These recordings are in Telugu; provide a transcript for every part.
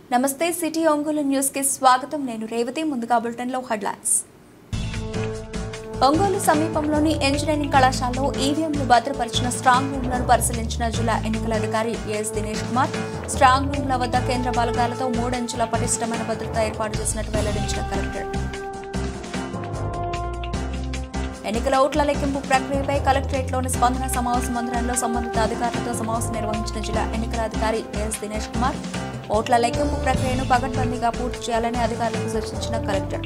నమస్తే సిటీ ఒంగోలు న్యూస్ కి స్వాగతం నేను రేవతి ముందుగా బులెటిన్ లో హెడ్లైన్స్ ఒంగోలు సమీపంలోని ఇంజనీరింగ్ కళాశాలలో ఈవీఎంలు భద్రపరిచిన స్ట్రాంగ్ రూమ్లను పరిశీలించిన జిల్లా ఎన్నికల అధికారి ఎస్ దినేష్ కుమార్ స్ట్రాంగ్ రూమ్ల వద్ద కేంద్ర బలగాలతో మూడంచెల పటిష్టమైన భద్రత ఏర్పాటు చేసినట్టు వెల్లడించిన కలెక్టర్ ఎన్నికల ఓట్ల లెక్కింపు ప్రక్రియపై కలెక్టరేట్లోని స్పందన సమావేశ మందిరంలో సంబంధిత అధికారులతో సమావేశం నిర్వహించిన జిల్లా ఎన్నికల అధికారి ఎస్ దినేష్ కుమార్ ఓట్ల లెక్కింపు ప్రక్రియను పగడ్బందీగా పూర్తి చేయాలని అధికారులకు సూచించిన కలెక్టర్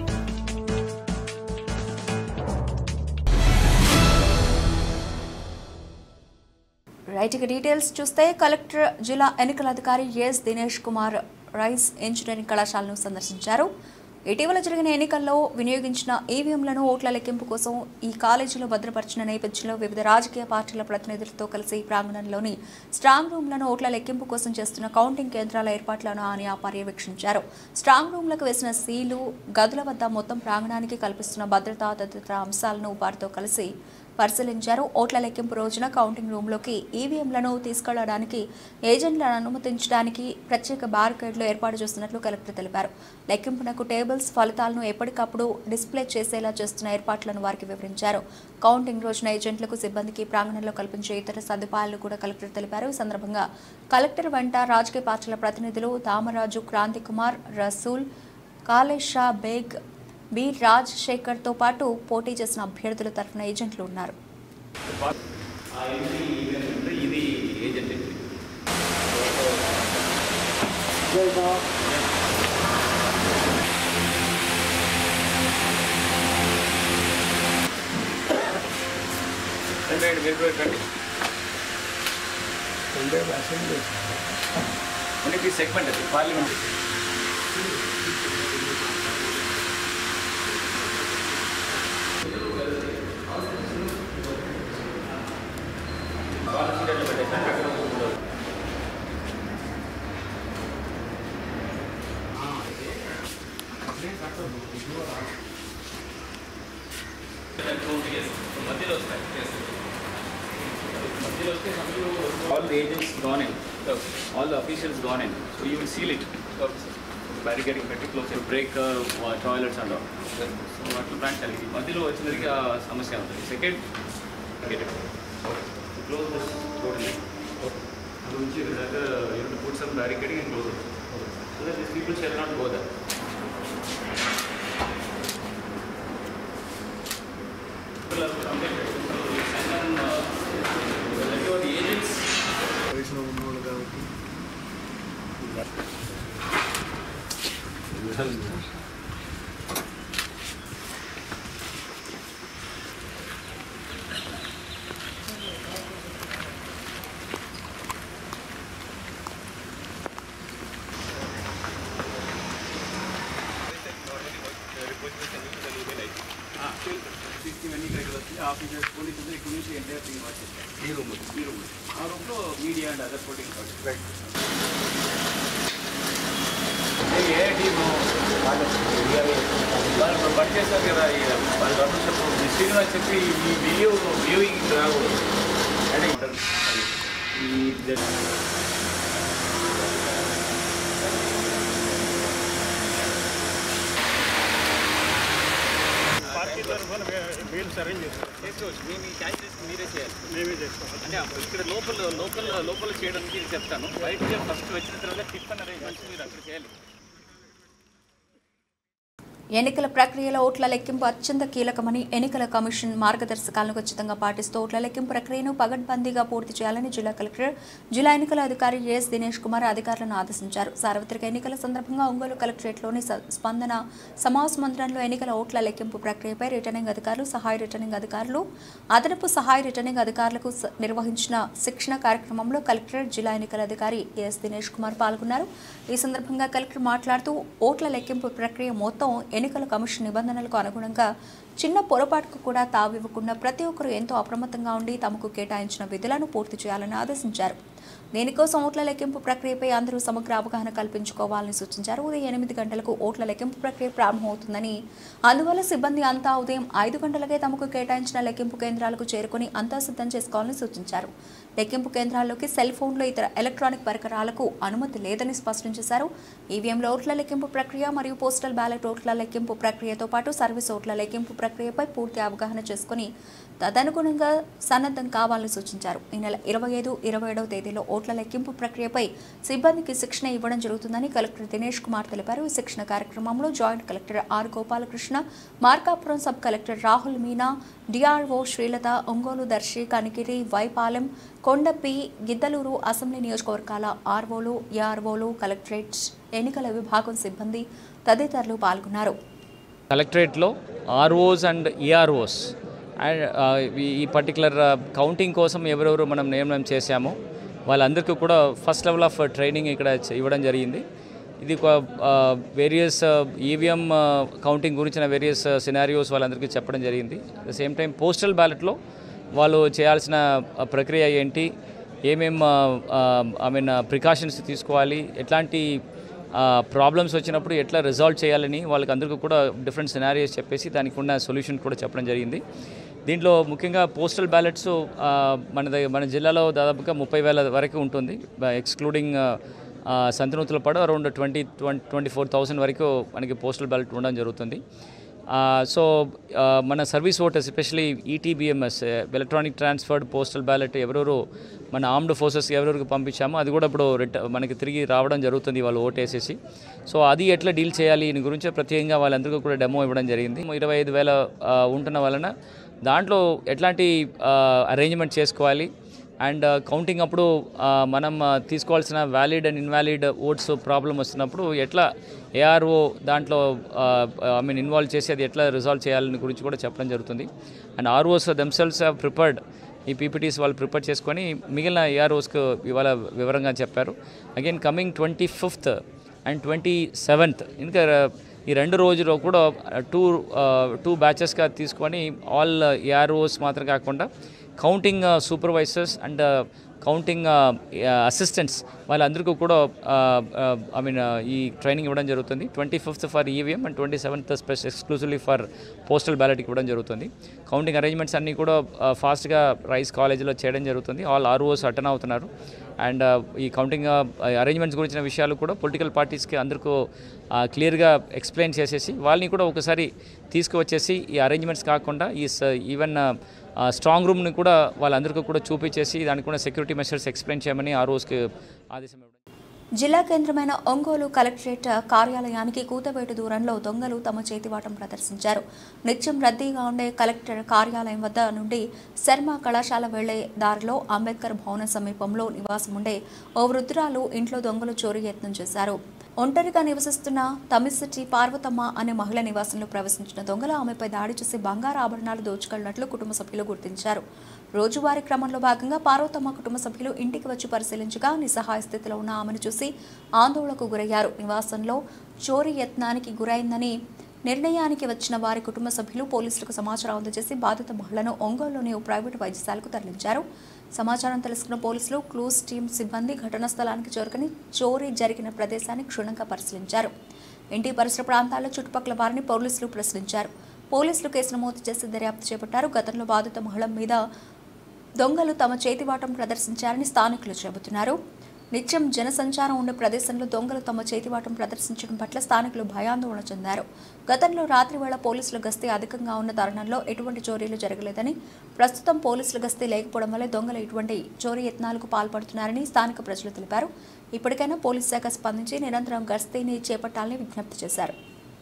రైట్ ఇక డీటెయిల్స్ చూస్తే కలెక్టర్ జిల్లా ఎన్నికల అధికారి S Dinesh Kumar rise engineering కళాశాలను సందర్శించారు ఇటీవల జరిగిన ఎన్నికల్లో వినియోగించిన ఈవీఎంలను ఓట్ల లెక్కింపు కోసం ఈ కాలేజీలో భద్రపరిచిన నేపథ్యంలో వివిధ రాజకీయ పార్టీల ప్రతినిధులతో కలిసి ప్రాంగణంలోని స్ట్రాంగ్ రూమ్లను ఓట్ల లెక్కింపు కోసం చేస్తున్న కౌంటింగ్ కేంద్రాల ఏర్పాట్లను ఆయన పర్యవేక్షించారు స్ట్రాంగ్ రూమ్లకు వేసిన సీలు గదుల వద్ద మొత్తం ప్రాంగణానికి కల్పిస్తున్న భద్రతా తదితర అంశాలను వారితో కలిసి పరిశీలించారు ఓట్ల లెక్కింపు రోజున కౌంటింగ్ రూమ్లోకి ఈవీఎంలను తీసుకెళ్లడానికి ఏజెంట్లను అనుమతించడానికి ప్రత్యేక బారికేడ్లు ఏర్పాటు చేస్తున్నట్లు కలెక్టర్ తెలిపారు లెక్కింపునకు టేబుల్స్ ఫలితాలను ఎప్పటికప్పుడు డిస్ప్లే చేసేలా చేస్తున్న ఏర్పాట్లను వారికి వివరించారు కౌంటింగ్ రోజున ఏజెంట్లకు సిబ్బందికి ప్రాంగణంలో కల్పించే ఇతర సదుపాయాలు కూడా కలెక్టర్ తెలిపారు ఈ సందర్భంగా కలెక్టర్ వెంట రాజకీయ పార్టీల ప్రతినిధులు దామరాజు క్రాంతి కుమార్ రసూల్ కాళేషా బేగ్ బి రాజశేఖర్తో పాటు పోటీ చేసిన అభ్యర్థుల తరఫున ఏజెంట్లు ఉన్నారు ఆ ఇది ఈవెంట్ ఉంది ఇది ఏజెంట్ ఇది రండి, రండి, మీరు కూడా రండి. మనకి సెగ్మెంట్ అది పార్లమెంట్ పార్లమెంట్ పెట్టేసాను అక్కడ ఉండదు. మధ్యలో వస్తాయి మధ్యలో వస్తే all the agents gone in all the officials gone in so you will seal it barricading పెట్టి close break toilets and so అట్లా ప్లాన్ కలిగి మధ్యలో వచ్చినరికి ఆ సమస్య ఉంటుంది సెకండ్ క్లోజ్ రోడ్ నుంచి దగ్గర you put some barricading and close so that this people shall not go there agents వయసులో ఉన్నవాళ్ళు కాబట్టి ఇవన్నీ ఇక్కడ వచ్చి ఆఫీసర్స్ పోలీస్ ఇక్కడ నుంచి ఎంటైర్ టీమ్ వచ్చేస్తారు ఈ రూమ్ ఈ రూమ్ ఆ రూమ్లో మీడియా అండ్ అదర్ పోలింగ్ ఏ టీము వాళ్ళు బట్ చేస్తారు కదా ఈ వాళ్ళు రమేష్ శ్రీనివాస్ చెప్పి ఈ వీడియో వ్యూయింగ్ రాకూడదు అంటే ఈ పార్టీ తరఫున వీల్స్ అరేంజ్ చేస్తాం చేసుకోవచ్చు మేము ఈ క్యాష్ మీరే చేయాలి మేమే చేసుకోవాలి అంటే అప్పుడు ఇక్కడ లోపల లోకల్ లోపల చేయడానికి ఇది చెప్తాను బయట ఫస్ట్ వచ్చిన తర్వాత టిఫిన్ అరేంజ్మెంట్స్ మీరు అక్కడ చేయాలి ఎన్నికల ప్రక్రియలో ఓట్ల లెక్కింపు అత్యంత కీలకమని ఎన్నికల కమిషన్ మార్గదర్శకాలను ఖచ్చితంగా పాటిస్తూ ఓట్ల లెక్కింపు ప్రక్రియను పగడ్బందీగా పూర్తి చేయాలని జిల్లా కలెక్టర్ జిల్లా ఎన్నికల అధికారి ఎస్ దినేష్ కుమార్ అధికారులను ఆదేశించారు సార్వత్రిక ఎన్నికల సందర్భంగా ఒంగోలు కలెక్టరేట్లోని స- స్పందన సమావేశ మందిరంలో ఎన్నికల ఓట్ల లెక్కింపు ప్రక్రియపై రిటర్నింగ్ అధికారులు సహాయ రిటర్నింగ్ అధికారులు అదనపు సహాయ రిటర్నింగ్ అధికారులకు స- నిర్వహించిన శిక్షణ కార్యక్రమంలో కలెక్టర్ జిల్లా ఎన్నికల అధికారి ఎస్ దినేష్ కుమార్ పాల్గొన్నారు ఈ సందర్భంగా కలెక్టర్ మాట్లాడుతూ ఓట్ల లెక్కింపు ప్రక్రియ మొత్తం ఎన్నికల కమిషన్ నిబంధనలకు అనుగుణంగా చిన్న పొరపాటుకు కూడా తావివ్వకుండా ప్రతి ఒక్కరూ ఎంతో అప్రమత్తంగా ఉండి తమకు కేటాయించిన విధులను పూర్తి చేయాలని ఆదేశించారు దీనికోసం ఓట్ల లెక్కింపు ప్రక్రియపై అందరూ సమగ్ర అవగాహన కల్పించుకోవాలని సూచించారు ఉదయం ఎనిమిది గంటలకు ఓట్ల లెక్కింపు ప్రక్రియ ప్రారంభమవుతుందని అందువల్ల సిబ్బంది అంతా ఉదయం ఐదు గంటలకే తమకు కేటాయించిన లెక్కింపు కేంద్రాలకు చేరుకుని అంతా సిద్ధం చేసుకోవాలని సూచించారు లెక్కింపు కేంద్రాల్లోకి సెల్ ఫోన్లు ఇతర ఎలక్ట్రానిక్ పరికరాలకు అనుమతి లేదని స్పష్టం చేశారు ఈవీఎంల ఓట్ల లెక్కింపు ప్రక్రియ మరియు పోస్టల్ బ్యాలెట్ ఓట్ల లెక్కింపు ప్రక్రియతో పాటు సర్వీస్ ఓట్ల లెక్కింపు ప్రక్రియపై పూర్తి అవగాహన చేసుకుని తదనుగుణంగా సన్నద్ధం కావాలని సూచించారు ఈ నెల ఇరవై ఐదు ఇరవై ఏడవ తేదీలో ఓట్ల లెక్కింపు ప్రక్రియపై సిబ్బందికి శిక్షణ ఇవ్వడం జరుగుతుందని కలెక్టర్ దినేష్ కుమార్ తెలిపారు ఈ శిక్షణ కార్యక్రమంలో joint collector R Gopalakrishna Markapuram sub collector Rahul Meena DRO Srilatha Ongole Darsi Kanigiri Y Palem Kondapi Giddalur assembly నియోజకవర్గాల ఆర్ఓలు ఏఆర్ఓలు కలెక్టరేట్ ఎన్నికల విభాగం సిబ్బంది తదితరులు పాల్గొన్నారు కలెక్టరేట్లో ఆర్ఓస్ అండ్ ఈఆర్ఓస్ అండ్ ఈ పర్టికులర్ కౌంటింగ్ కోసం ఎవరెవరు మనం నియమనం చేశామో వాళ్ళందరికీ కూడా ఫస్ట్ లెవెల్ ఆఫ్ ట్రైనింగ్ ఇక్కడ చే- ఇవ్వడం జరిగింది ఇది వేరియస్ ఈవీఎం కౌంటింగ్ గురించిన వేరియస్ సినారియోస్ వాళ్ళందరికీ చెప్పడం జరిగింది at the same time postal బ్యాలెట్లో వాళ్ళు చేయాల్సిన ఆ, ప్రక్రియ ఏంటి ఏమేం ఐ మీన్ ప్రికాషన్స్ తీసుకోవాలి ఎట్లాంటి ప్రాబ్లమ్స్ వచ్చినప్పుడు ఎట్లా రిజాల్వ్ చేయాలని వాళ్ళకి అందరికీ కూడా డిఫరెంట్ సినారియోస్ చెప్పేసి దానికి ఉన్న సొల్యూషన్ కూడా చెప్పడం జరిగింది దీంట్లో ముఖ్యంగా పోస్టల్ బ్యాలెట్స్ మన దగ్గర మన జిల్లాలో దాదాపుగా ముప్పై వేల వరకు ఉంటుంది excluding Santhanuthalapadu around twenty twenty twenty four thousand వరకు మనకి పోస్టల్ బ్యాలెట్ ఉండడం జరుగుతుంది సో మన service voters especially ETBMS electronic transferred postal ballot ఎవరెవరు మన ఆర్మ్డ్ ఫోర్సెస్ ఎవరెవరికి పంపించామో అది కూడా ఇప్పుడు రిట మనకి తిరిగి రావడం జరుగుతుంది వాళ్ళు ఓట్ వేసేసి సో అది ఎట్లా డీల్ చేయాలి దీని గురించి ప్రత్యేకంగా వాళ్ళందరికీ కూడా డెమో ఇవ్వడం జరిగింది ఇరవై ఐదు వేల ఆ, ఉంటున్న వలన దాంట్లో ఎట్లాంటి అరేంజ్మెంట్ చేసుకోవాలి అండ్ కౌంటింగ్ అప్పుడు ఆ, మనం ఆ, తీసుకోవాల్సిన valid and invalid votes problem వస్తున్నప్పుడు ఎట్లా ఏఆర్ఓ దాంట్లో ఐ మీన్ ఇన్వాల్వ్ చేసి అది ఎట్లా రిజాల్వ్ చేయాలని గురించి కూడా చెప్పడం జరుగుతుంది and ROs themselves have prepared ఈ పీపీటీస్ వాళ్ళు ప్రిపేర్ చేసుకొని మిగిలిన ఏఆర్ఓస్కు ఇవాళ వివరంగా చెప్పారు again coming twenty fifth and twenty seventh ఇంకా ఈ రెండు రోజుల్లో కూడా టూ టూ బ్యాచెస్గా తీసుకొని ఆల్ ఏఆర్ఓస్ మాత్రం కాకుండా counting supervisors and counting assistants వాళ్ళందరికీ కూడా ఐ మీన్ ఈ ట్రైనింగ్ ఇవ్వడం జరుగుతుంది twenty fifth for EVM and twenty seventh special exclusively for postal బ్యాలెట్కి ఇవ్వడం జరుగుతుంది కౌంటింగ్ అరేంజ్మెంట్స్ అన్నీ కూడా ఫాస్ట్గా రైస్ కాలేజీలో చేయడం జరుగుతుంది ఆల్ ఆర్ఓస్ అటెండ్ అవుతున్నారు అండ్ ఈ కౌంటింగ్ అరేంజ్మెంట్స్ గురించిన విషయాలు కూడా పొలిటికల్ పార్టీస్కి అందరికీ క్లియర్గా ఎక్స్ప్లెయిన్ చేసేసి వాళ్ళని కూడా ఒకసారి తీసుకువచ్చేసి ఈ అరేంజ్మెంట్స్ కాకుండా ఈ ఈవెన్ స్ట్రాంగ్ రూమ్ని కూడా వాళ్ళందరికీ కూడా చూపించేసి దానికి కూడా సెక్యూరిటీ మెషర్స్ ఎక్స్ప్లెయిన్ చేయమని ఆ రోజుకి ఆదేశం ఇవ్వడం జిల్లా కేంద్రమైన ఒంగోలు కలెక్టరేట్ కార్యాలయానికి కూతవేటు దూరంలో దొంగలు తమ చేతివాటం ప్రదర్శించారు నిత్యం రద్దీగా ఉండే కలెక్టర్ కార్యాలయం వద్ద నుండి శర్మ కళాశాల వెళ్లే దారిలో అంబేద్కర్ భవనం సమీపంలో నివాసం ఉండే ఓ వృద్ధురాలు ఇంట్లో దొంగలు చోరీ యత్నం చేశారు ఒంటరిగా నివసిస్తున్న తమిశెట్టి పార్వతమ్మ అనే మహిళ నివాసంలో ప్రవేశించిన దొంగలు ఆమెపై దాడి చేసి బంగారు ఆభరణాలు దోచుకెళ్లినట్లు కుటుంబ సభ్యులు గుర్తించారు రోజువారీ క్రమంలో భాగంగా పార్వతమ్మ కుటుంబ సభ్యులు ఇంటికి వచ్చి పరిశీలించగా నిస్సహాయ స్థితిలో ఉన్న ఆమెను చూసి ఆందోళనకు గురయ్యారు నివాసంలో చోరీ యత్నానికి గురైందని నిర్ణయానికి వచ్చిన వారి కుటుంబ సభ్యులు పోలీసులకు సమాచారం అందజేసి బాధిత మహిళను ఒంగోలులోని ఓ ప్రైవేటు వైద్యశాలకు తరలించారు సమాచారం తెలుసుకున్న పోలీసులు క్లూస్ టీం సిబ్బంది ఘటనా స్థలానికి చేరుకుని చోరీ జరిగిన ప్రదేశాన్ని క్షుణ్ణంగా పరిశీలించారు ఇంటి పరిసర ప్రాంతాల్లో చుట్టుపక్కల వారిని పోలీసులు ప్రశ్నించారు పోలీసులు కేసు నమోదు చేసి దర్యాప్తు చేపట్టారు గతంలో బాధిత మహిళ మీద దొంగలు తమ చేతివాటం ప్రదర్శించారని స్థానికులు చెబుతున్నారు నిత్యం జనసంచారం ఉండే ప్రదేశంలో దొంగలు తమ చేతివాటం ప్రదర్శించడం పట్ల స్థానికులు భయాందోళన చెందారు గతంలో రాత్రి వేళ పోలీసుల గస్తీ అధికంగా ఉన్న తరుణంలో ఎటువంటి చోరీలు జరగలేదని ప్రస్తుతం పోలీసుల గస్తీ లేకపోవడం వల్ల దొంగలు ఇటువంటి చోరీ యత్నాలకు పాల్పడుతున్నారని స్థానిక ప్రజలు తెలిపారు ఇప్పటికైనా పోలీస్ శాఖ స్పందించి నిరంతరం గస్తీని చేపట్టాలని విజ్ఞప్తి చేశారు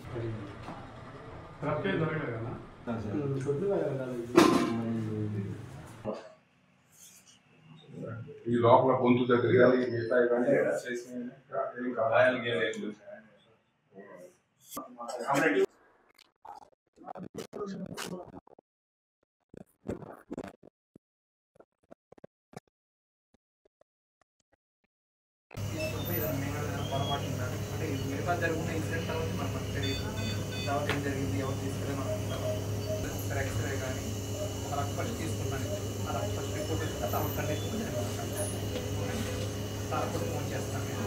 ఈ లోపల గొంతు దగ్గర మిగతా ఇవన్నీ చేసి ఏం కాదు. పొరపాటు ఉండాలి అంటే ఇది మిగతా జరుగుతున్న ఇన్సిడెంట్ తర్వాత మనకు తెలియదు తర్వాత ఏం జరిగింది ఎవరు తీసుకెళ్ళి మనకు తెలియదు. ఒకసారి ఎక్స్రే కానీ ఒక రక్త పరీక్ష తీసుకున్నాను ఆ రక్త పరీక్ష రిపోర్ట్ వచ్చిన తర్వాత ఆవిడ కండిషన్ నేను మాట్లాడతాను తారప్పుడు ఫోన్ చేస్తాను నేను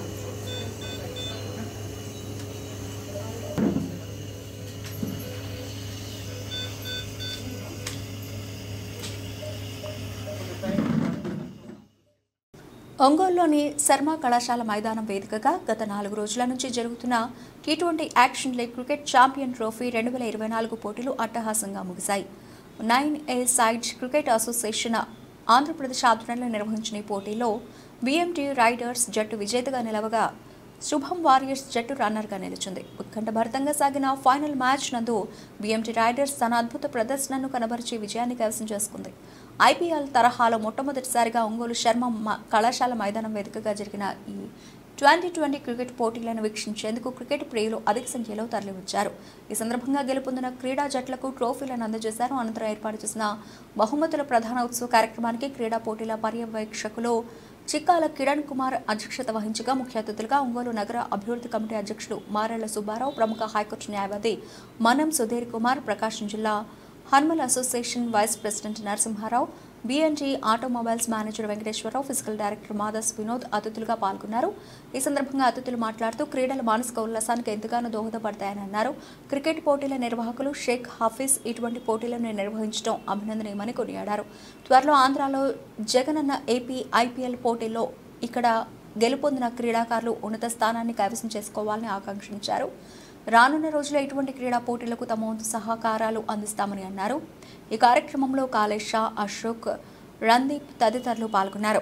ఒంగోలులోని శర్మ కళాశాల మైదానం వేదికగా గత నాలుగు రోజుల నుంచి జరుగుతున్న T twenty action league cricket champion trophy రెండు వేల ఇరవై నాలుగు పోటీలు అట్టహాసంగా ముగిశాయి nine a side cricket association Andhra Pradesh ఆధ్వర్యంలో నిర్వహించిన ఈ పోటీలో బిఎంటీ రైడర్స్ జట్టు విజేతగా నిలవగా శుభం వారియర్స్ జట్టు రన్నర్గా నిలిచింది ఉత్కంఠభరితంగా సాగిన ఫైనల్ మ్యాచ్ నందు బిఎంటీ రైడర్స్ తన అద్భుత ప్రదర్శనను కనబరిచి విజయాన్ని కైవసం చేసుకుంది ఐపీఎల్ తరహాలో మొట్టమొదటిసారిగా ఒంగోలు శర్మ మ- కళాశాల మైదానం వేదికగా జరిగిన ఈ ట్వంటీ ట్వంటీ క్రికెట్ పోటీలను వీక్షించేందుకు క్రికెట్ ప్రియులు అధిక సంఖ్యలో తరలివచ్చారు ఈ సందర్భంగా గెలుపొందిన క్రీడా జట్లకు ట్రోఫీలను అందజేశారు అనంతరం ఏర్పాటు చేసిన బహుమతుల ప్రధాన ఉత్సవ కార్యక్రమానికి క్రీడా పోటీల పర్యవేక్షకులు చిక్కాల కిరణ్ కుమార్ అధ్యక్షత వహించగా ముఖ్య అతిథులుగా ఒంగోలు నగర అభివృద్ధి కమిటీ అధ్యక్షుడు మారెళ్ల సుబ్బారావు ప్రముఖ హైకోర్టు న్యాయవాది మనం సుధీర్ కుమార్ ప్రకాశం జిల్లా హనుమల్ association vice president Narasimharao BNG automobiles manager Venkateswararao physical director Madas Vinod అతిథులుగా పాల్గొన్నారు ఈ సందర్భంగా అతిథులు మాట్లాడుతూ క్రీడలు మానసిక ఉల్లాసానికి ఎంతగానో దోహదపడతాయని అన్నారు క్రికెట్ పోటీల నిర్వాహకులు షేక్ హాఫీజ్ ఇటువంటి పోటీలను నిర్వహించడం అభినందనీయమని కొనియాడారు త్వరలో ఆంధ్రాలో జగనన్న ఏపీ ఐపీఎల్ పోటీల్లో ఇక్కడ గెలుపొందిన క్రీడాకారులు ఉన్నత స్థానాన్ని కైవసం చేసుకోవాలని ఆకాంక్షించారు రానున్న రోజుల్లో ఇటువంటి క్రీడా పోటీలకు తమ వంతు సహకారాలు అందిస్తామని అన్నారు ఈ కార్యక్రమంలో కాళేష్ షా అశోక్ రణదీప్ తదితరులు పాల్గొన్నారు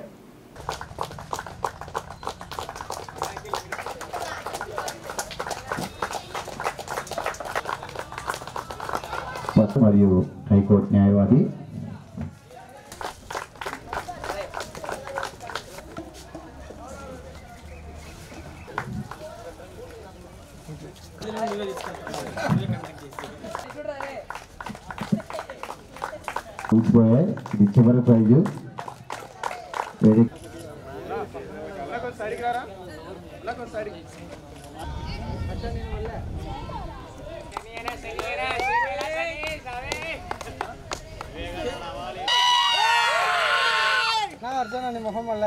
ఫస్ట్ మరియు హైకోర్టు న్యాయవాది పూచిపోయాయి ఇది చివరి ప్రైజు వెరీ అర్థం మొహం వల్ల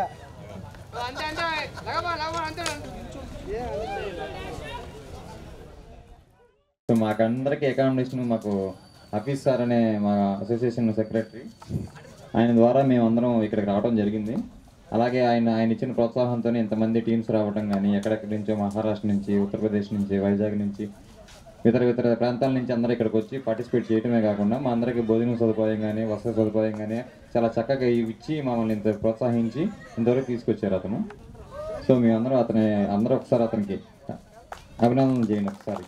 సో మాకందరికీ అకామిడేషన్ మాకు హఫీజ్ సార్ అనే మా అసోసియేషన్ సెక్రటరీ ఆయన ద్వారా మేమందరం ఇక్కడికి రావడం జరిగింది అలాగే ఆయన ఆయన ఇచ్చిన ప్రోత్సాహంతో ఇంతమంది టీమ్స్ రావడం కానీ ఎక్కడెక్కడి నుంచో మహారాష్ట్ర నుంచి ఉత్తరప్రదేశ్ నుంచి వైజాగ్ నుంచి ఇతర ఇతర ప్రాంతాల నుంచి అందరూ ఇక్కడికి వచ్చి పార్టిసిపేట్ చేయడమే కాకుండా మా అందరికీ భోజనం సదుపాయం కానీ వస్త్ర సదుపాయం కానీ చాలా చక్కగా ఇచ్చి మమ్మల్ని ఇంత ప్రోత్సహించి ఇంతవరకు తీసుకొచ్చారు అతను సో మేమందరం అతని అందరూ ఒకసారి అతనికి అభినందనలు చేయండి ఒకసారి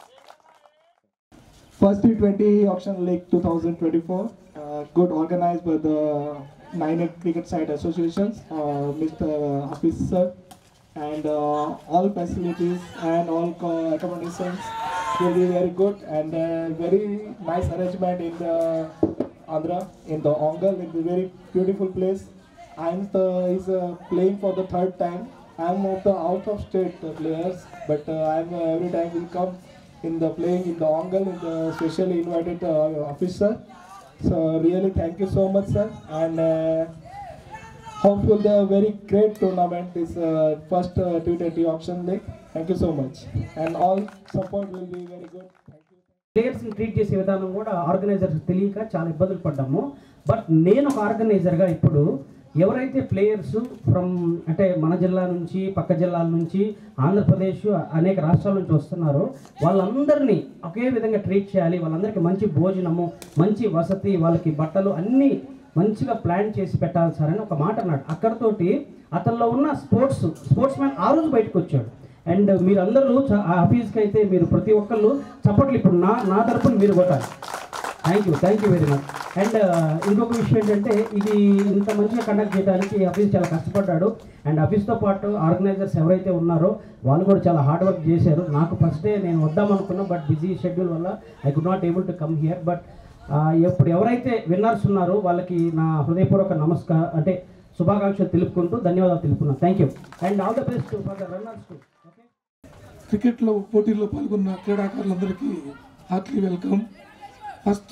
First T20 Auction League 2024, uh, good organized by the nine cricket side associations, uh, Mr. Hafiz sir, and uh, all facilities and all co- accommodations will be very good and uh, very nice arrangement in the Andhra, in the Ongal, in the very beautiful place. I'm the, is uh, playing for the third time. I'm of the out of state uh, players, but uh, I'm uh, every time will come in the playing in the Ongal in the specially invited uh, officer. So really thank you so much, sir, and uh, hopeful the very great tournament is uh, first uh, T20 auction league. Thank you so much, and all support will be very good. Thank you. ప్లేయర్స్ని ట్రీట్ చేసే విధానం కూడా ఆర్గనైజర్స్ తెలియక చాలా ఇబ్బందులు పడ్డాము బట్ నేను ఒక ఆర్గనైజర్గా ఇప్పుడు ఎవరైతే ప్లేయర్స్ ఫ్రమ్ అంటే మన జిల్లా నుంచి పక్క జిల్లాల నుంచి ఆంధ్రప్రదేశ్ అనేక రాష్ట్రాల నుంచి వస్తున్నారో వాళ్ళందరినీ ఒకే విధంగా ట్రీట్ చేయాలి వాళ్ళందరికీ మంచి భోజనము మంచి వసతి వాళ్ళకి బట్టలు అన్నీ మంచిగా ప్లాన్ చేసి పెట్టాలి సార్ అని ఒక మాట అన్నాడు అక్కడతోటి అతనిలో ఉన్న స్పోర్ట్స్ స్పోర్ట్స్ మ్యాన్ ఆ రోజు బయటకు వచ్చాడు అండ్ మీరందరూ చ- ఆ ఆఫీస్కి అయితే మీరు ప్రతి ఒక్కళ్ళు చప్పట్లు ఇప్పుడు నా నా తరపున మీరు కొట్టాలి thank you thank you very much and ఇంకొక విషయం ఏంటంటే ఇది ఇంత మంచిగా కండక్ట్ చేయడానికి ఆఫీస్ చాలా కష్టపడ్డాడు అండ్ ఆఫీస్తో పాటు ఆర్గనైజర్స్ ఎవరైతే ఉన్నారో వాళ్ళు కూడా చాలా హార్డ్ వర్క్ చేశారు నాకు ఫస్ట్ డే నేను వద్దాం అనుకున్నా బట్ బిజీ షెడ్యూల్ వల్ల I could not able to come here but ఇప్పుడు ఎవరైతే విన్నర్స్ ఉన్నారో వాళ్ళకి నా హృదయపూర్వక నమస్కారం అంటే శుభాకాంక్షలు తెలుపుకుంటూ ధన్యవాదాలు తెలుపుకున్నాను thank you and all the best for the runners to okay క్రికెట్లో పోటీల్లో పాల్గొన్న క్రీడాకారులందరికీ heartly welcome first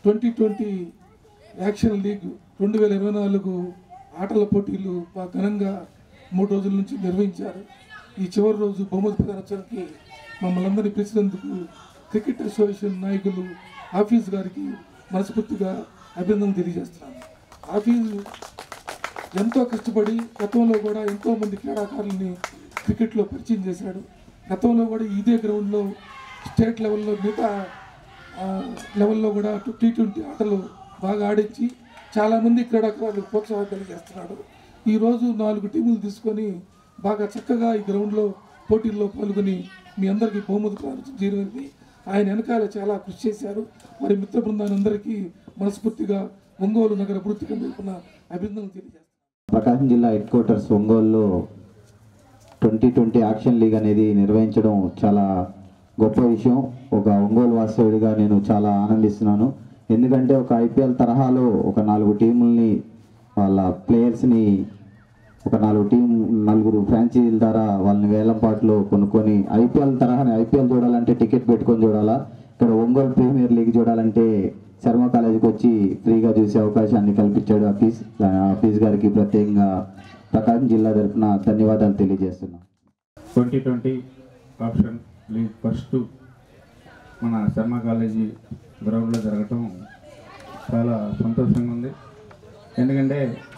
twenty twenty action league రెండు వేల ఇరవై నాలుగు ఆటల పోటీలు బాగా ఘనంగా మూడు రోజుల నుంచి నిర్వహించారు ఈ చివరి రోజు బహుమతి ప్రదర్శనకి మమ్మల్ని అందరినీ పిలిచినందుకు క్రికెట్ అసోసియేషన్ నాయకులు ఆఫీస్ గారికి మనస్ఫూర్తిగా అభినందనలు తెలియజేస్తున్నాను ఆఫీసు ఎంతో కష్టపడి గతంలో కూడా ఎంతో మంది క్రీడాకారుల్ని క్రికెట్లో పరిచయం చేశాడు గతంలో కూడా ఇదే గ్రౌండ్లో స్టేట్ లెవెల్లో మిగతా ఆ, లెవెల్లో కూడా టీ ట్వంటీ ఆటలు బాగా ఆడించి చాలామంది క్రీడాకారులు ప్రోత్సాహం కలిగేస్తున్నాడు ఈరోజు నాలుగు టీములు తీసుకొని బాగా చక్కగా ఈ గ్రౌండ్లో పోటీల్లో పాల్గొని మీ అందరికీ బహుమతి ప్రారంభం జరిగింది ఆయన వెనకాల చాలా కృషి చేశారు మరి మిత్ర బృందానందరికీ మనస్ఫూర్తిగా ఒంగోలు నగర అభివృద్ధి తరపున అభినందనలు తెలియజేస్తాను ప్రకాశం జిల్లా హెడ్ క్వార్టర్స్ ఒంగోలులో ట్వంటీ ట్వంటీ యాక్షన్ లీగ్ అనేది నిర్వహించడం చాలా గొప్ప విషయం ఒక ఒంగోలు వాస్తవుడిగా నేను చాలా ఆనందిస్తున్నాను ఎందుకంటే ఒక ఐపీఎల్ తరహాలో ఒక నాలుగు టీముల్ని వాళ్ళ ప్లేయర్స్ని ఒక నాలుగు టీం నలుగురు ఫ్రాంచైజీల ద్వారా వాళ్ళని వేలంపాట్లో కొనుక్కొని ఐపీఎల్ తరహాని ఐపీఎల్ చూడాలంటే టికెట్ పెట్టుకొని చూడాలా ఇక్కడ ఒంగోలు ప్రీమియర్ లీగ్ చూడాలంటే శర్మ కాలేజీకి వచ్చి ఫ్రీగా చూసే అవకాశాన్ని కల్పించాడు ఆఫీస్ ఆఫీస్ గారికి ప్రత్యేకంగా ప్రకాశం జిల్లా తరఫున ధన్యవాదాలు తెలియజేస్తున్నాను twenty twenty option league first మన శర్మ కాలేజీ గ్రౌండ్లో జరగటం చాలా సంతోషంగా ఉంది ఎందుకంటే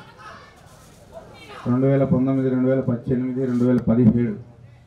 రెండు వేల పంతొమ్మిది రెండు వేల పద్దెనిమిది రెండు వేల పదిహేడు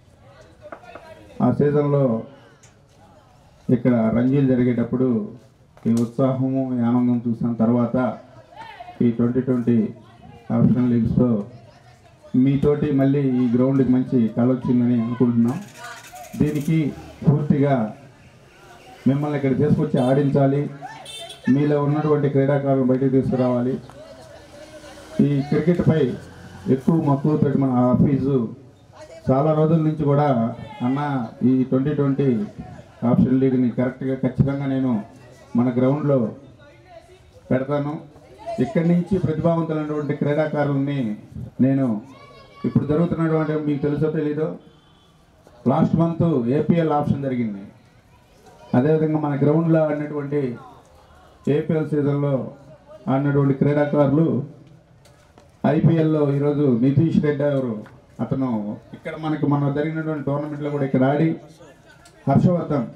ఆ సీజన్లో ఇక్కడ రంజీలు జరిగేటప్పుడు ఈ ఉత్సాహము ఈ ఆనందం చూసిన తర్వాత ఈ ట్వంటీ ట్వంటీ ఆప్షన్ లీగ్స్తో మీతోటి మళ్ళీ ఈ గ్రౌండ్కి మంచి కళ వచ్చిందని అనుకుంటున్నాం దీనికి పూర్తిగా మిమ్మల్ని ఇక్కడ తీసుకొచ్చి ఆడించాలి మీలో ఉన్నటువంటి క్రీడాకారులను బయటకు తీసుకురావాలి ఈ క్రికెట్పై ఎక్కువ మక్కువతో మన ఆఫీసు చాలా రోజుల నుంచి కూడా అన్న ఈ ట్వంటీ ట్వంటీ ఆప్షన్ లీగ్ని కరెక్ట్గా ఖచ్చితంగా నేను మన గ్రౌండ్లో పెడతాను ఇక్కడి నుంచి ప్రతిభావంతులైనటువంటి క్రీడాకారుల్ని నేను ఇప్పుడు జరుగుతున్నటువంటి మీకు తెలుసో తెలీదో లాస్ట్ మంత్ ఏపీఎల్ ఆప్షన్ జరిగింది అదేవిధంగా మన గ్రౌండ్లో ఆడినటువంటి ఏపీఎల్ సీజన్లో ఆడినటువంటి క్రీడాకారులు ఐపీఎల్లో ఈరోజు నితీష్ రెడ్డి గారు అతను ఇక్కడ మనకి మన జరిగినటువంటి టోర్నమెంట్లో కూడా ఇక్కడ ఆడి హర్షవర్ధన్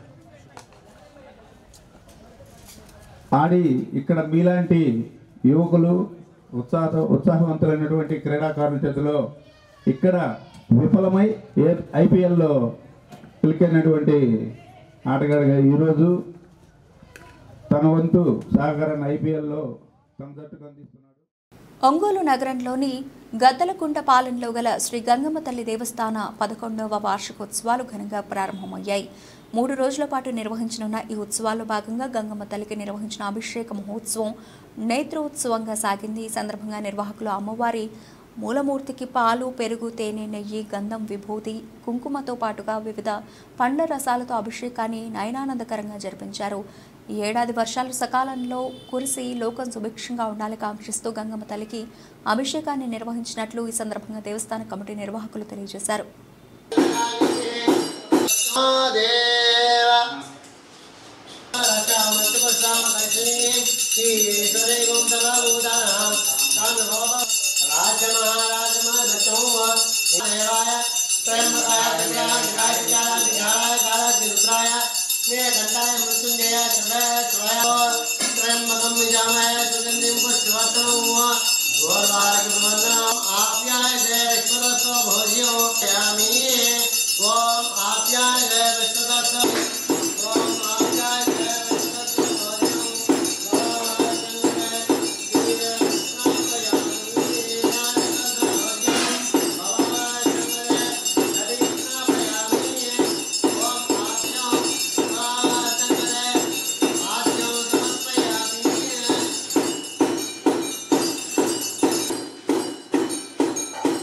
ఆడి ఇక్కడ మీలాంటి యువకులు ఉత్సాహ ఉత్సాహవంతులైనటువంటి క్రీడాకారుల చేతిలో ఇక్కడ విఫలమై ఏ ఐపీఎల్లో పిలికినటువంటి ఆటగాడిగా ఈరోజు తన వంతు సహకారాన్ని ఐపీఎల్లో తన జట్టుకు అందిస్తున్నాడు ఒంగోలు నగరంలోని గద్దలకుంట పాలెంలో గల శ్రీ గంగమ్మ తల్లి దేవస్థాన పదకొండవ వార్షికోత్సవాలు ఘనంగా ప్రారంభమయ్యాయి మూడు రోజుల పాటు నిర్వహించనున్న ఈ ఉత్సవాల్లో భాగంగా గంగమ్మ తల్లికి నిర్వహించిన అభిషేక మహోత్సవం నేత్రోత్సవంగా సాగింది ఈ సందర్భంగా నిర్వాహకులు అమ్మవారి మూలమూర్తికి పాలు పెరుగు తేనె నెయ్యి గంధం విభూతి కుంకుమతో పాటుగా వివిధ పండ్ల రసాలతో అభిషేకాన్ని నయనానందకరంగా జరిపించారు ఈ ఏడాది వర్షాలు సకాలంలో కురిసి లోకం సుభిక్షంగా ఉండాలని కాంక్షిస్తూ గంగమ్మ తల్లికి అభిషేకాన్ని నిర్వహించినట్లు ఈ సందర్భంగా దేవస్థాన కమిటీ నిర్వాహకులు తెలియజేశారు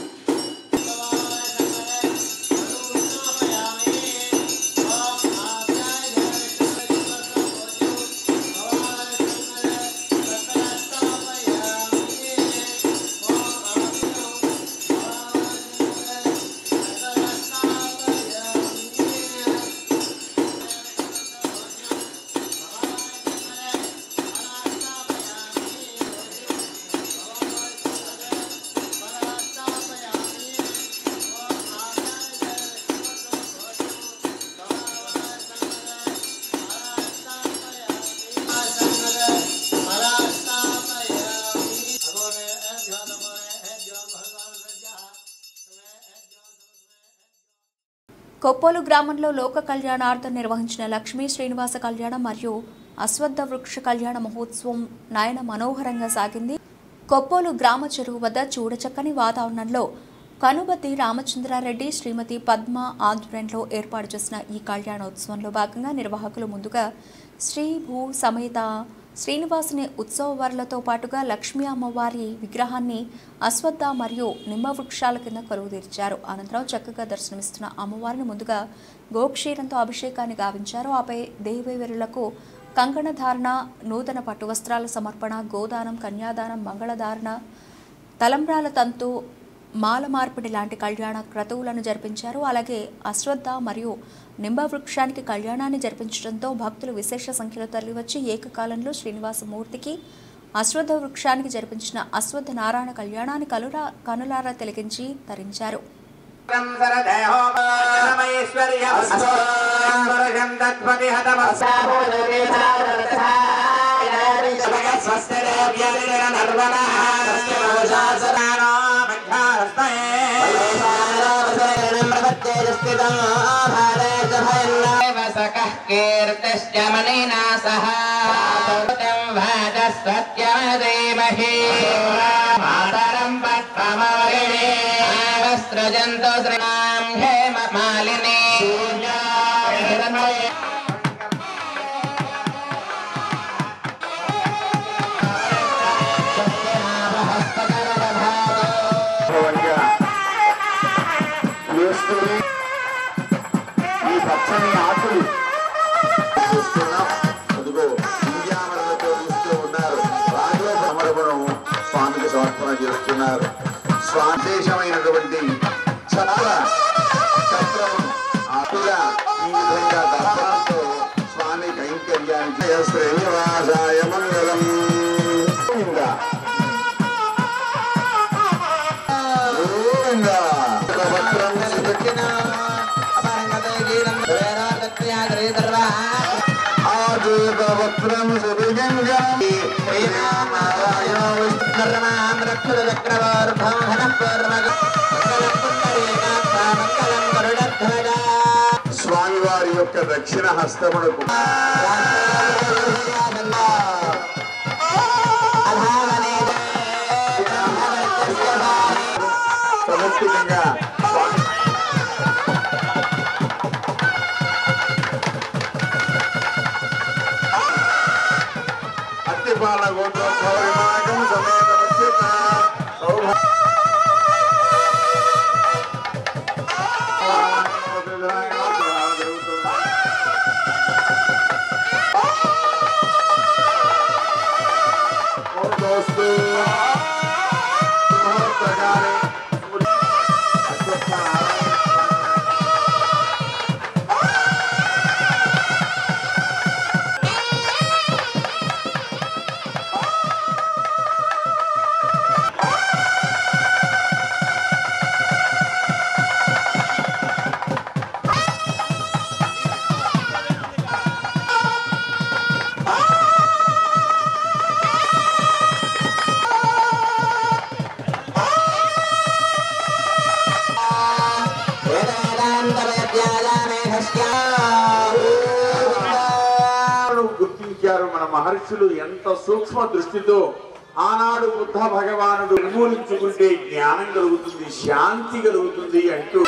ఓం కొప్పోలు గ్రామంలో లోక కళ్యాణార్థం నిర్వహించిన లక్ష్మీ శ్రీనివాస కళ్యాణం మరియు అశ్వత్థ వృక్ష కళ్యాణ మహోత్సవం నయన మనోహరంగా సాగింది కొప్పోలు గ్రామ చెరువు వద్ద చూడచక్కని వాతావరణంలో కనుబతి రామచంద్రారెడ్డి శ్రీమతి పద్మ ఆధ్వర్యంలో ఏర్పాటు చేసిన ఈ కళ్యాణోత్సవంలో భాగంగా నిర్వాహకులు ముందుగా శ్రీ భూ సమేత శ్రీనివాసుని ఉత్సవాలతో పాటుగా లక్ష్మీ అమ్మవారి విగ్రహాన్ని అశ్వత్థ మరియు నిమ్మ వృక్షాల కింద కరువు తీర్చారు అనంతరం చక్కగా దర్శనమిస్తున్న అమ్మవారిని ముందుగా గోక్షీరంతో అభిషేకాన్ని గావించారు ఆపై దేవేవరులకు కంకణ ధారణ నూతన పట్టు వస్త్రాల సమర్పణ గోదానం కన్యాదానం మంగళధారణ తలంబ్రాల తంతు మాల మార్పిడి లాంటి కళ్యాణ క్రతువులను జరిపించారు అలాగే అశ్వత్థ మరియు నింబ వృక్షానికి కళ్యాణాన్ని జరిపించడంతో భక్తులు విశేష సంఖ్యలో తరలివచ్చి ఏకకాలంలో శ్రీనివాసమూర్తికి అశ్వత్థ వృక్షానికి జరిపించిన అశ్వత్థ నారాయణ కళ్యాణాన్ని కలురా కనులారా తిలకించి తరించారు कीर्तिश्च मणिना सह सत्यमधीमहि मातरं पद्ममौलिने वस्त्रजन्तु श्रीणां हेम मालिनी వేసుకొని ఈ పచ్చని ఆకులు చూస్తున్నాం అదిగో ఇంద్యామరణతో చూస్తూ ఉన్నారు రాజుల సమర్పణం స్వామికి సమర్పణ చేస్తున్నారు స్వాదేశమైనటువంటి చాలా చక్రమును ఆకుగా ఈ విధంగా దర్శనంతో స్వామి కైంకర్యానికి శ్రీనివాసాయ మంగళం గోవిందా. గోవిందా. వస్త్రం సుదక్షిణ ఆజీవవస్త్రం సువిగంగం శ్రీరామాయ విష్ణుర్మాం రక్షుల చక్రవర్ధం స్వామివారి యొక్క దక్షిణ హస్తమునకు సముచితంగా స్వామి అత్తిపాల గోత్రోద్భవ విభాగం సమేత ముఖ్యత సౌభ దోస్తు ముహూర్తకాలే అశ్వత్థనారాయణ గుర్తించారు మన మహర్షులు ఎంత సూక్ష్మ దృష్టితో ఆనాడు బుద్ధ భగవానుడు నిర్మూలించుకుంటే జ్ఞానం కలుగుతుంది శాంతి కలుగుతుంది అంటూ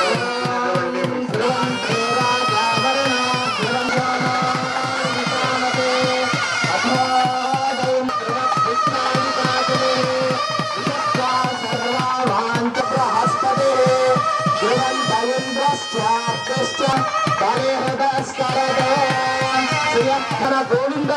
గోవింద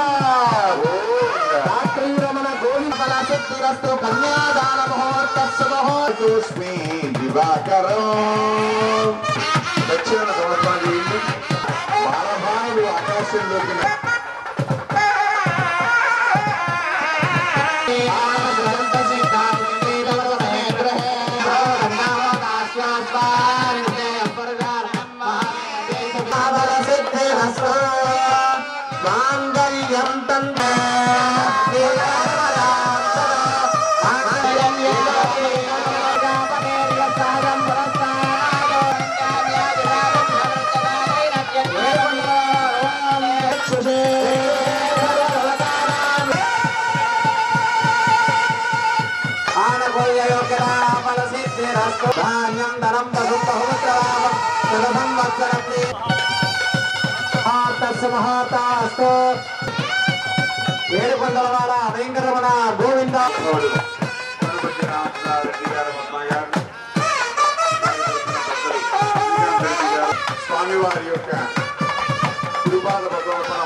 రమణ గోవింద శక్తిరస్తు కన్యాదాన ముహూర్తస్సు ముహూర్తోస్మి దివాకరం దక్షిణ సమర్పణ చేయండి బాలభానుడు ఆకాశంలోకి మాంగళ్యం తంతే శుభమస్తు ధాన్యం ధనం పశు బహుమత్రామం శరభం వత్సరతి మహాతస్య మహాతాస్తు ఏడుకొండల వాడ వెంకటరమణ గోవింద స్వామివారి యొక్క తిరుపాద భగవతనం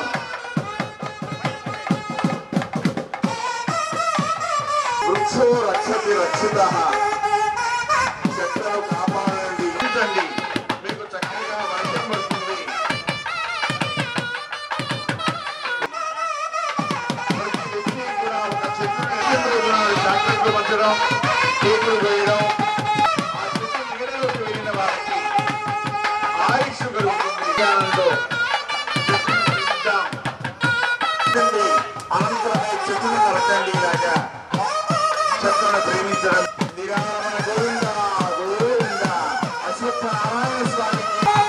వృక్షో రక్షతి రక్షిత చెట్లను కాపాడండి ఉంచండి మీకు చక్కగా వర్షం పడుతుంది ప్రతి వ్యక్తి కూడా ఒక చెట్టు చెట్లు కూడా చాక్లెట్లు పంచడం కేకులు వేయడం ఆ చెట్టు నీడలోకి వెళ్ళిన వారికి ఆయుష్ కలుగుతుంది జ్ఞానంతో చెట్టును పెంచుదాం. పెంచండి. అనంతరమే చెట్టును నరకండి ఇలాగా చెట్లను ప్రేమించడం నిరామణ గోవింద గోవింద అశ్వత్థ నారాయణ స్వామికి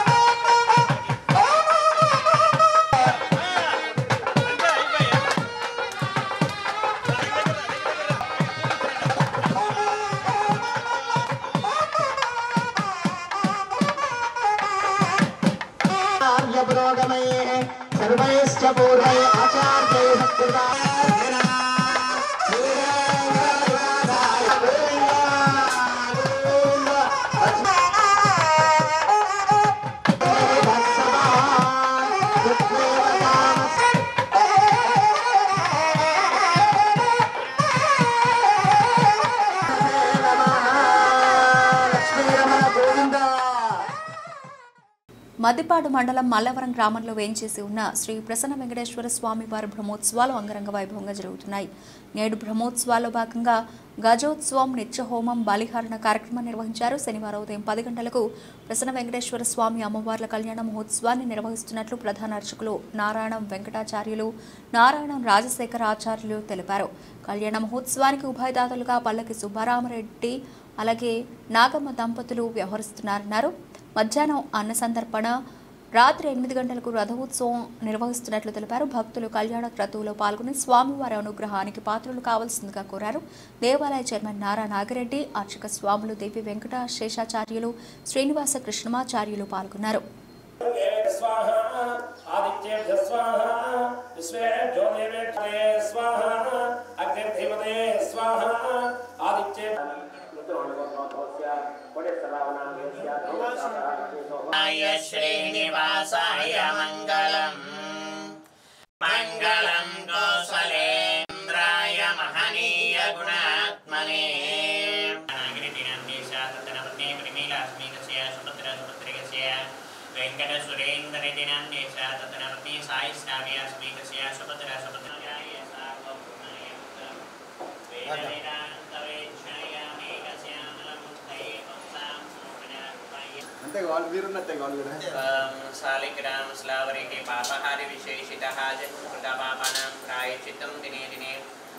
పురోగమయే సర్వైశ్చ పూర్వై ఆచార్యై సత్కృతా మద్దిపాడు మండలం మల్లవరం గ్రామంలో వేంచేసి ఉన్న శ్రీ ప్రసన్న వెంకటేశ్వర స్వామి వారి బ్రహ్మోత్సవాలు అంగరంగ వైభవంగా జరుగుతున్నాయి నేడు బ్రహ్మోత్సవాల్లో భాగంగా గజోత్సవం నిత్యహోమం బలిహరణ కార్యక్రమం నిర్వహించారు శనివారం ఉదయం పది గంటలకు ప్రసన్న వెంకటేశ్వర స్వామి అమ్మవార్ల కళ్యాణ మహోత్సవాన్ని నిర్వహిస్తున్నట్లు ప్రధాన అర్చకులు నారాయణం వెంకటాచార్యులు నారాయణం రాజశేఖర ఆచార్యులు తెలిపారు కళ్యాణ మహోత్సవానికి ఉభయదాతలుగా పల్లకి సుబ్బారామరెడ్డి అలాగే నాగమ్మ దంపతులు వ్యవహరిస్తున్నారన్నారు మధ్యాహ్నం అన్న సందర్పణ రాత్రి ఎనిమిది గంటలకు రథోత్సవం నిర్వహిస్తున్నట్లు తెలిపారు భక్తులు కళ్యాణ క్రతువులో పాల్గొని స్వామివారి అనుగ్రహానికి పాత్రలు కావాల్సిందిగా కోరారు దేవాలయ చైర్మన్ నారా నాగిరెడ్డి అర్చక స్వాములు దేవి వెంకట శేషాచార్యులు శ్రీనివాస కృష్ణమాచార్యులు పాల్గొన్నారు स्वाहा आदित्येभ्य स्वाहा विश्वेभ्यो देवेभ्ये स्वाहा अग्निर्धीमते स्वाहा आदित्ये आय श्रीनिवासाय मङ्गलम् मङ्गलं कौसलेन्द्राय महनीय गुणात्मने नागिरितिनन्देशातनपत्ने प्रमीलास्मिकस्य सुभद्र सुभद्रकस्य वेङ्कटसुरेन्द्रनितिनं देशातनपत्नी सायिष्णाव्यास्मिकस्य सुभद्र सुभद्रयाय सार्वभौमाय वेदवेदान्तवेक्षणयामेकस्यामलं दैवं అంతే వాళ్ళు మీరున్నట్టే వాళ్ళు కూడా शालिग्राम स्लावरिके पापहारि विशेषितः जन्मकृतपापानां प्रायश्चित्तं दिने दिने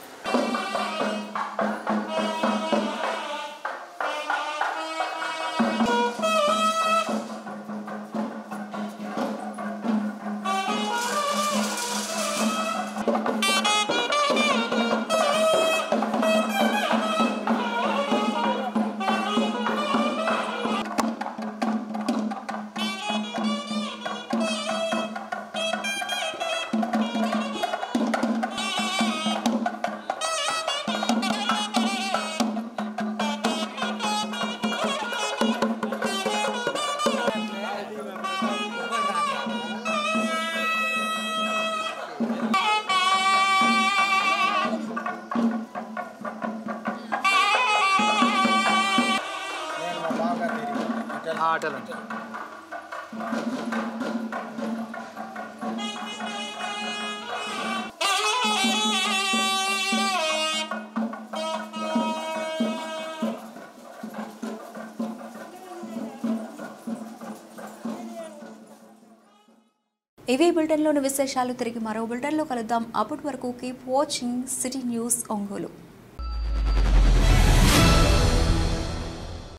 ఆటలు అంటే ఇవి బులెటిన్లోని విశేషాలు తిరిగి మరో బులెటిన్లో కలుద్దాం అప్పటి వరకు keep watching city news Ongole